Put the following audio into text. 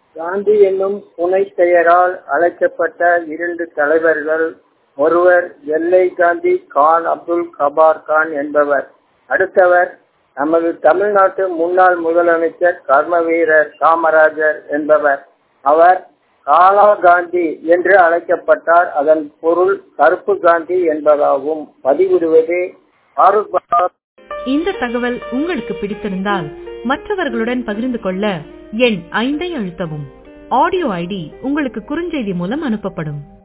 காந்தி என்னும் புனைப் பெயரால் அழைக்கப்பட்ட இரண்டு தலைவர்கள் ஒருவர் எல்லை காந்தி கான் அப்துல் கபார் கான் என்பவர் அடுத்தவர் நமது தமிழ்நாட்டு முன்னாள் முதலமைச்சர் கர்மவீரர் காமராஜர் என்பவர் அவர் காலா காந்தி என்று அழைக்கப்பட்டார் அதன் பொருள் கருப்பு காந்தி என்பதாகும் பதிவிடுவது ஃபாரூக் பாபா இந்த தகவல் உங்களுக்கு பிடித்திருந்தால் மற்றவர்களுடன் பகிர்ந்து கொள்ள எண் ஐந்தை அழுத்தவும் ஆடியோ ஐடி உங்களுக்கு குறுஞ்செய்தி மூலம் அனுப்பப்படும்